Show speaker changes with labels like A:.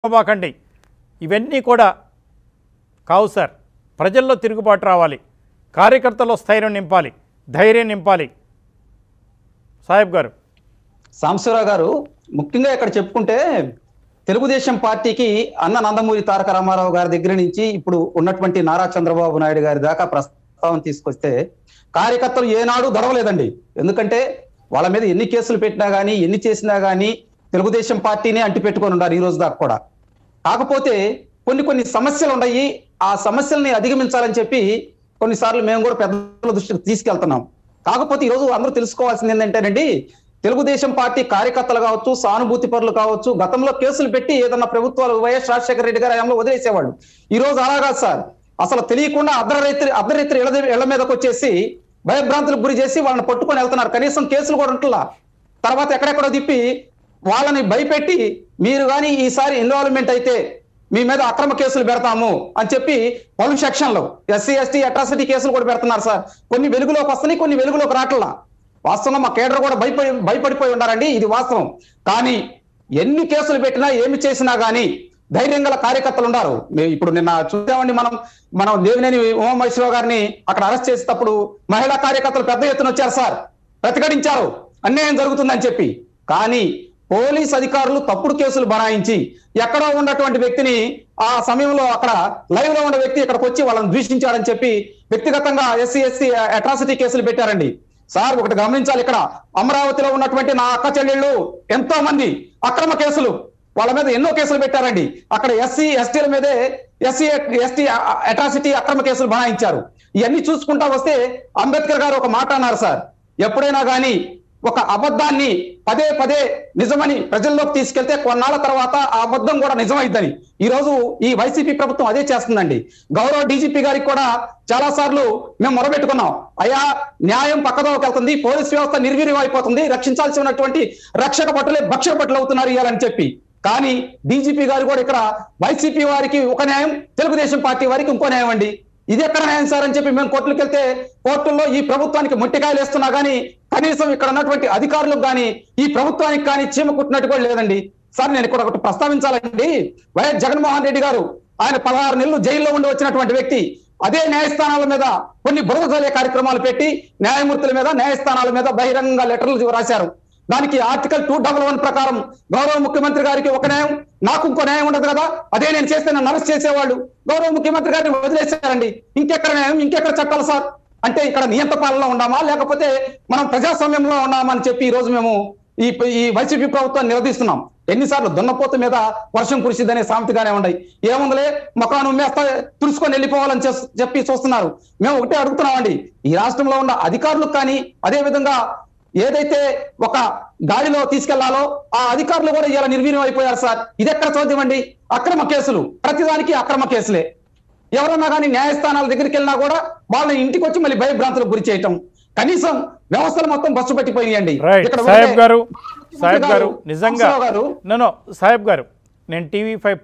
A: బాకండి ఇవన్నీ కూడా కావు సార్ ప్రజల్లో తిరుగుబాటు రావాలి కార్యకర్తల్లో స్థైర్యం నింపాలి ధైర్యం నింపాలి సాహెబ్ గారు
B: సాంబశివరావు గారు ముఖ్యంగా ఇక్కడ చెప్పుకుంటే తెలుగుదేశం పార్టీకి అన్న నందమూరి తారక రామారావు గారి దగ్గర నుంచి ఇప్పుడు ఉన్నటువంటి నారా చంద్రబాబు నాయుడు గారి దాకా ప్రస్తావన తీసుకొస్తే కార్యకర్తలు ఏనాడు దొరవలేదండి ఎందుకంటే వాళ్ళ మీద ఎన్ని కేసులు పెట్టినా గానీ ఎన్ని చేసినా గానీ తెలుగుదేశం పార్టీనే అంటి పెట్టుకొని ఉన్నారు ఈ రోజు దాకా కూడా కాకపోతే కొన్ని కొన్ని సమస్యలు ఉన్నాయి ఆ సమస్యల్ని అధిగమించాలని చెప్పి కొన్నిసార్లు మేము కూడా పెద్దల దృష్టికి తీసుకెళ్తున్నాం కాకపోతే ఈరోజు అందరూ తెలుసుకోవాల్సింది ఏంటంటేనండి తెలుగుదేశం పార్టీ కార్యకర్తలు కావచ్చు సానుభూతి పరులు కావచ్చు గతంలో కేసులు పెట్టి ఏదన్నా ప్రభుత్వాలు వైఎస్ రాజశేఖర రెడ్డి గారి హయాంలో వదిలేసేవాళ్ళు ఈ రోజు అలా కాదు సార్ అసలు తెలియకుండా అర్ధరైతులు అర్ధరైతులు ఇళ్ల దగ్గర- ఇళ్ల మీదకి వచ్చేసి భయభ్రాంతులకు గురి చేసి వాళ్ళని పట్టుకొని వెళ్తున్నారు కనీసం కేసులు కూడా ఉంటున్నా తర్వాత ఎక్కడెక్కడో తిప్పి వాళ్ళని భయపెట్టి మీరు కానీ ఈసారి ఇన్వాల్వ్మెంట్ అయితే మీ మీద అక్రమ కేసులు పెడతాము అని చెప్పి పలు సెక్షన్లు ఎస్సీ ఎస్టీ అట్రాసిటీ కేసులు కూడా పెడుతున్నారు సార్ కొన్ని వెలుగులోకి వస్తున్నాయి కొన్ని వెలుగులోకి రావట్లా వాస్తవంగా మా కేడర్ కూడా భయపడి భయపడిపోయి ఉన్నారండి ఇది వాస్తవం కానీ ఎన్ని కేసులు పెట్టినా ఏమి చేసినా గానీ ధైర్యం గల కార్యకర్తలు ఉన్నారు మేము ఇప్పుడు నిన్న చూసామండి మనం మనం దేవినేని ఉమామహేశ్వరరావు గారిని అక్కడ అరెస్ట్ చేసేటప్పుడు మహిళా కార్యకర్తలు పెద్ద ఎత్తున వచ్చారు సార్ ప్రతిఘటించారు అన్యాయం జరుగుతుందని చెప్పి కానీ పోలీస్ అధికారులు తప్పుడు కేసులు బనాయించి ఎక్కడో ఉన్నటువంటి వ్యక్తిని ఆ సమయంలో అక్కడ లైవ్ లో ఉన్న వ్యక్తి ఇక్కడికి వచ్చి వాళ్ళని ద్వేషించాడని చెప్పి వ్యక్తిగతంగా ఎస్సీ ఎస్సీ అట్రాసిటీ కేసులు పెట్టారండి సార్ ఒకటి గమనించాలి ఇక్కడ అమరావతిలో ఉన్నటువంటి నా అక్క చెల్లెళ్ళు ఎంతో మంది అక్రమ కేసులు వాళ్ళ మీద ఎన్నో కేసులు పెట్టారండి అక్కడ ఎస్సీ ఎస్టీల మీదే ఎస్సీ ఎస్టీ అట్రాసిటీ అక్రమ కేసులు బనాయించారు ఇవన్నీ చూసుకుంటా వస్తే అంబేద్కర్ గారు ఒక మాట అన్నారు సార్ ఎప్పుడైనా గానీ ఒక అబద్ధాన్ని పదే పదే నిజమని ప్రజల్లోకి తీసుకెళ్తే కొన్నాళ్ళ తర్వాత ఆ అబద్ధం కూడా నిజమైద్దని ఈ రోజు ఈ వైసీపీ ప్రభుత్వం అదే చేస్తుందండి గౌరవ డీజీపీ గారికి కూడా చాలా సార్లు మేము మొరబెట్టుకున్నాం అయ్యా న్యాయం పక్కదోకి వెళ్తుంది పోలీస్ వ్యవస్థ నిర్వీర్యం అయిపోతుంది రక్షించాల్సి ఉన్నటువంటి రక్షక పట్టులే భక్షక పట్టులు అవుతున్నారు ఇవ్వాలని చెప్పి కానీ డీజీపీ గారు కూడా ఇక్కడ వైసీపీ వారికి ఒక న్యాయం తెలుగుదేశం పార్టీ వారికి ఇంకో న్యాయం అండి ఇది ఎక్కడ న్యాయం సార్ అని చెప్పి మేము కోర్టులకు వెళ్తే కోర్టుల్లో ఈ ప్రభుత్వానికి మొట్టికాయలు వేస్తున్నా గానీ కనీసం ఇక్కడ ఉన్నటువంటి అధికారులకు కానీ ఈ ప్రభుత్వానికి కానీ చీమ కుట్టినట్టు కూడా లేదండి సార్ నేను ఇక్కడ ఒకటి ప్రస్తావించాలండి వైఎస్ జగన్మోహన్ రెడ్డి గారు ఆయన పదహారు నెలలు జైల్లో ఉండి వచ్చినటువంటి వ్యక్తి అదే న్యాయస్థానాల మీద కొన్ని బురద జల్లే కార్యక్రమాలు పెట్టి న్యాయమూర్తుల మీద న్యాయస్థానాల మీద బహిరంగ లెటర్లు రాశారు దానికి ఆర్టికల్ టూ డబల్ వన్ ప్రకారం గౌరవ ముఖ్యమంత్రి గారికి ఒక న్యాయం నాకు ఇంకో న్యాయం ఉండదు కదా అదే నేను చేస్తే నన్ను అరెస్ట్ చేసేవాళ్ళు గౌరవ ముఖ్యమంత్రి గారిని వదిలేశారండి ఇంకెక్కడ న్యాయం ఇంకెక్కడ చట్టాలు సార్ అంటే ఇక్కడ నియంత పాలనలో ఉన్నామా లేకపోతే మనం ప్రజాస్వామ్యంలో ఉన్నామా అని చెప్పి ఈ రోజు మేము ఈ ఈ వైసీపీ ప్రభుత్వాన్ని నిలదీస్తున్నాం ఎన్నిసార్లు దున్నపోత మీద వర్షం కురిసిద్దనే సామెతగానే ఉన్నాయి ఏముందలే మొక్కను ఉమ్మేస్తా తుడుచుకొని వెళ్ళిపోవాలని చేస్- చెప్పి చూస్తున్నారు మేము ఒకటే అడుగుతున్నామండి ఈ రాష్ట్రంలో ఉన్న అధికారులకు కానీ అదే విధంగా ఏదైతే ఒక గాడిలో తీసుకెళ్లాలో ఆ అధికారులు కూడా ఇలా నిర్వీర్యం అయిపోయారు సార్ ఇది ఎక్కడ చోద్యం అండి అక్రమ కేసులు ప్రతిదానికి అక్రమ కేసులే ఎవరన్నా కానీ న్యాయస్థానాల దగ్గరికి వెళ్ళినా కూడా వాళ్ళని ఇంటికి వచ్చి మళ్ళీ భయభ్రాంతులకు గురి చేయటం కనీసం వ్యవస్థలు మొత్తం బస్సు పెట్టిపోయినాయండి
A: రైట్
B: ఇక్కడ
A: సాహెబ్
B: ఉండే
A: గారు సాహెబ్ గారు నిజంగా
B: సాంబశివరావు గారు
A: నో సాహెబ్ గారు నేను టీవీ ఫైవ్